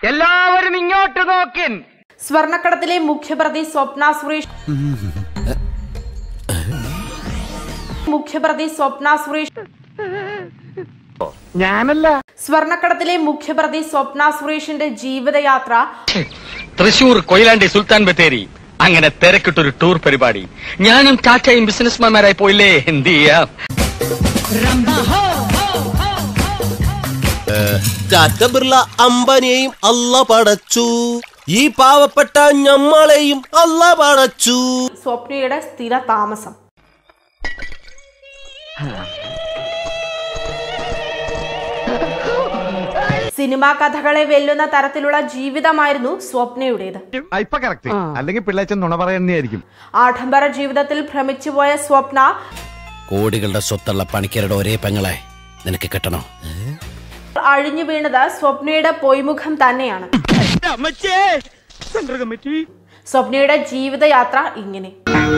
എല്ലാവരും ഇങ്ങോട്ട് നോക്കിൻ സ്വർണ്ണക്കടത്തിലെ മുഖ്യപ്രതി സ്വപ്ന സുരേഷ് മുഖ്യപ്രതി സ്വപ്ന സുരേഷ് ഞാനല്ല സ്വർണ്ണക്കടത്തിലെ മുഖ്യപ്രതി സ്വപ്ന സുരേഷിന്റെ ജീവിതയാത്ര തൃശൂർ കൊയിലാണ്ടി സുൽത്താൻ ബത്തേരി അങ്ങനെ തിരക്കിട്ടൊരു ടൂർ പരിപാടി ഞാനും ടാറ്റയും ബിസിനസ്മാൻമാരായി പോയില്ലേ എന്ത് ചെയ്യാം ടാറ്റ ബിർള അംബാനിയെയും അല്ല പടച്ചു ഈ പാവപ്പെട്ട ഞമ്മളെയും അല്ല പടച്ചു സ്വപ്നയുടെ സ്ഥിര താമസം സിനിമാ കഥകളെ വെല്ലുന്ന തരത്തിലുള്ള ജീവിതമായിരുന്നു സ്വപ്നയുടേത് ഇപ്പൊ കറക്റ്റ് അല്ലെങ്കിൽ പിള്ളേച്ചൻ നുണ പറയുന്നതായിരിക്കും ആഡംബര ജീവിതത്തിൽ ഭ്രമിച്ചുപോയ സ്വപ്ന കോടികളുടെ സ്വത്തുള്ള പണിക്കരുടെ ഒരേ പെങ്ങളെ നിനക്ക് കിട്ടണോ അഴിഞ്ഞു വീണത് സ്വപ്നയുടെ പൊയ്മുഖം തന്നെയാണ് സ്വപ്നയുടെ ജീവിതയാത്ര ഇങ്ങനെ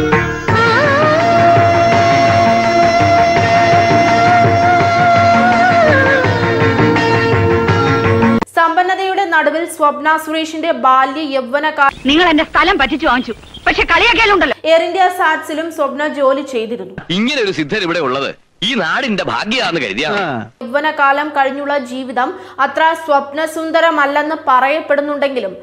സമ്പന്നതയുടെ നടുവിൽ സ്വപ്ന സുരേഷിന്റെ ബാല്യ യൗവന നിങ്ങൾ എന്റെ സ്ഥലം പറ്റിച്ചു വാങ്ങിച്ചു പക്ഷെ കളിയാക്കിയാലുണ്ടല്ലോ എയർ ഇന്ത്യ സാറ്റ്സിലും സ്വപ്ന ജോലി ചെയ്തിരുന്നു ഇങ്ങനെ ഒരു സിദ്ധൻ ഇവിടെ ഉള്ളത് ഈ നാടിന്റെ ഭാഗ്യാന്ന് കരുതിയാ യൗവനകാലം കഴിഞ്ഞുള്ള ജീവിതം അത്ര സ്വപ്നസുന്ദരമല്ലെന്ന് പറയപ്പെടുന്നുണ്ടെങ്കിലും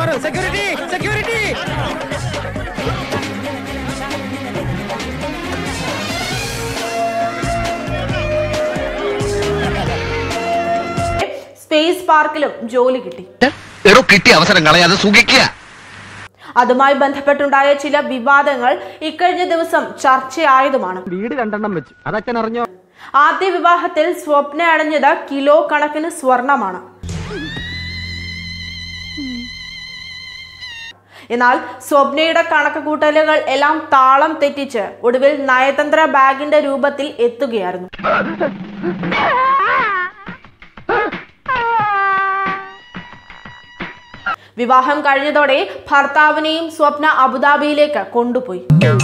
സ്പേസ് പാർക്കിലും ജോലി കിട്ടി എടോ കിട്ടിയ അവസരം കളയാതെ സുഖിക്കുക അതുമായി ബന്ധപ്പെട്ടുണ്ടായ ചില വിവാദങ്ങൾ ഇക്കഴിഞ്ഞ ദിവസം ചർച്ചയായതുമാണ് വീട് രണ്ടെണ്ണം വെച്ചു അതൊക്കെ അറിഞ്ഞോ ആദ്യ വിവാഹത്തിൽ സ്വപ്ന അടഞ്ഞത് കിലോ കണക്കിന് സ്വർണമാണ് എന്നാൽ സ്വപ്നയുടെ കണക്ക് കൂട്ടലുകൾ എല്ലാം താളം തെറ്റിച്ച് ഒടുവിൽ നയതന്ത്ര ബാഗിന്റെ രൂപത്തിൽ എത്തുകയായിരുന്നു വിവാഹം കഴിഞ്ഞതോടെ ഭർത്താവിനെയും സ്വപ്ന അബുദാബിയിലേക്ക് കൊണ്ടുപോയി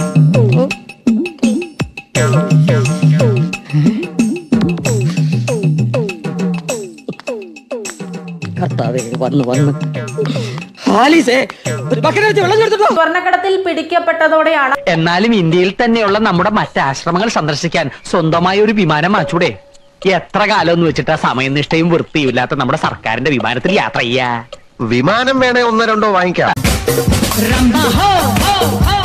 സ്വർണ്ണക്കടത്തിൽ പിടിക്കപ്പെട്ടതോടെയാണ് എന്നാലും ഇന്ത്യയിൽ തന്നെയുള്ള നമ്മുടെ മറ്റ് ആശ്രമങ്ങൾ സന്ദർശിക്കാൻ സ്വന്തമായ ഒരു വിമാനം വാങ്ങിച്ചൂടെ എത്ര കാലം എന്ന് വെച്ചിട്ടാ സമയനിഷ്ഠയും വൃത്തിയും ഇല്ലാത്ത നമ്മുടെ സർക്കാരിന്റെ വിമാനത്തിൽ യാത്ര ചെയ്യാ വിമാനം വേണേ ഒന്നോ രണ്ടോ വാങ്ങിക്കാം ഹോ ഹോ ഹോ